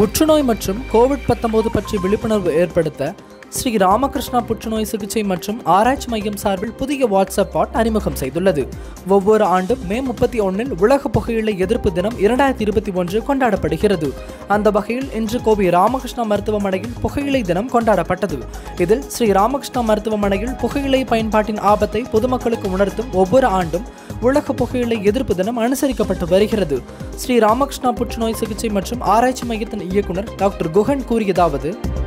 புற்றுநோய் மற்றும் கோவிட் 19 பற்றி விழிப்புணர்வு ஏற்படுத்த ஸ்ரீ ராமகிருஷ்ணா புற்றுநோய் சிகிச்சை மற்றும் ஆராய்ச்சி மையம் சார்பில் புதிய வாட்ஸ்அப் பாட் அறிமுகம் செய்துள்ளது ஒவ்வொரு ஆண்டும் மே முப்பத்தி ஒன்னில் உலக புகையிலை எதிர்ப்பு தினம் இரண்டாயிரத்தி இருபத்தி ஒன்று கொண்டாடப்படுகிறது அந்த வகையில் இன்று கோவை ராமகிருஷ்ணா மருத்துவமனையில் புகையிலை தினம் கொண்டாடப்பட்டது இதில் ஸ்ரீ ராமகிருஷ்ணா மருத்துவமனையில் புகையிலை பயன்பாட்டின் ஆபத்தை பொதுமக்களுக்கு உணர்த்தும் ஒவ்வொரு ஆண்டும் உலக புகையிலை எதிர்ப்பு தினம் அனுசரிக்கப்பட்டு வருகிறது ஸ்ரீ ராமகிருஷ்ணா புற்றுநோய் சிகிச்சை மற்றும் ஆராய்ச்சி மையத்தின் இயக்குனர் டாக்டர் குஹன் கூறியதாவது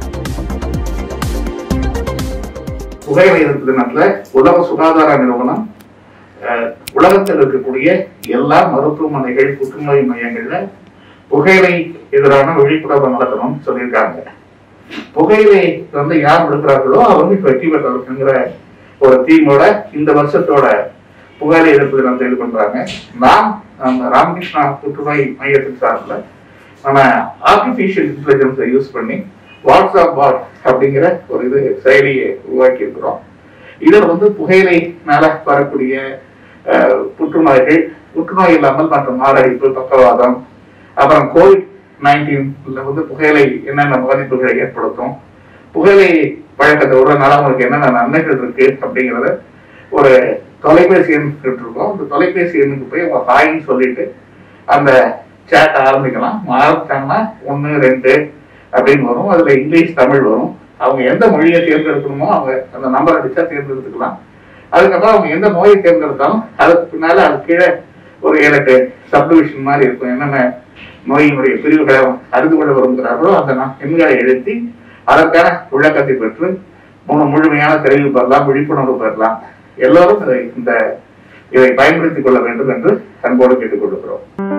புகையிலை எதிர்ப்பு தினத்துல உலக சுகாதார நிறுவனம் அஹ், உலகத்தில் இருக்கக்கூடிய எல்லா மருத்துவமனைகள் புற்றுநோய் மையங்கள்ல புகையிலை எதிரான விழிப்புணர்வு நடத்தணும்னு சொல்லியிருக்காங்க புகையிலை வந்து யார் விடுக்கிறார்களோ அவங்க வெற்றி பெற்றவர்கள்ங்கிற ஒரு தீமோட இந்த வருஷத்தோட புகையிலை எதிர்ப்பு தினத்தை இது பண்றாங்க நாம் நம்ம ராமகிருஷ்ணா புற்றுநோய் மையத்தின் சார்பில் நம்ம ஆர்டிஃபிஷியல் இன்டெலிஜென்ஸை யூஸ் பண்ணி வாட்ஸ்அப் பாட் அப்படிங்கிற ஒரு இது செயலியை உருவாக்கி இருக்கிறோம் இதில் வந்து புகையிலைனால வரக்கூடிய அஹ், புற்றுநோய்கள் புற்றுநோய் இல்லாமல் மற்ற மாரடைப்பு பக்கவாதம் அப்புறம் கோவிட் நைன்டீன்ல வந்து புகையிலை என்னென்ன பாதிப்புகளை ஏற்படுத்தும் புகையிலை பழக்கத்தை உடனால உங்களுக்கு என்னென்ன நன்மைகள் இருக்கு அப்படிங்கிறத ஒரு தொலைபேசி எண் இருக்கோம் அந்த தொலைபேசி எண்ணுக்கு போய் உங்க ஹாய்ன்னு சொல்லிட்டு அந்த சேட் ஆரம்பிக்கலாம் ஆரம்பிச்சாங்கன்னா ஒன்று ரெண்டு அப்படின்னு வரும் அதுல இங்கிலீஷ் தமிழ் வரும் அவங்க எந்த மொழியை தேர்ந்தெடுக்கணுமோ அவங்க அந்த நம்பர் அடிச்சா தேர்ந்தெடுத்துக்கலாம் அதுக்கப்புறம் அவங்க எந்த நோயை தேர்ந்தெடுத்தாலும் அதுக்கு பின்னால அது கீழே ஒரு ஏழு எட்டு சப்டிவிஷன் மாதிரி இருக்கும் என்னென்ன நோயினுடைய பிரிவுகளை அறிந்து கொள்ள விரும்புகிறார்களோ அந்த ந- எண்களை எழுதி அதற்கான விளக்கத்தை பெற்று மூணு முழுமையான தெரிவு பெறலாம் விழிப்புணர்வு பெறலாம் எல்லோரும் இதை- இந்த இதை பயன்படுத்திக் கொள்ள வேண்டும் என்று அன்போடு கேட்டுக்கொள்கிறோம்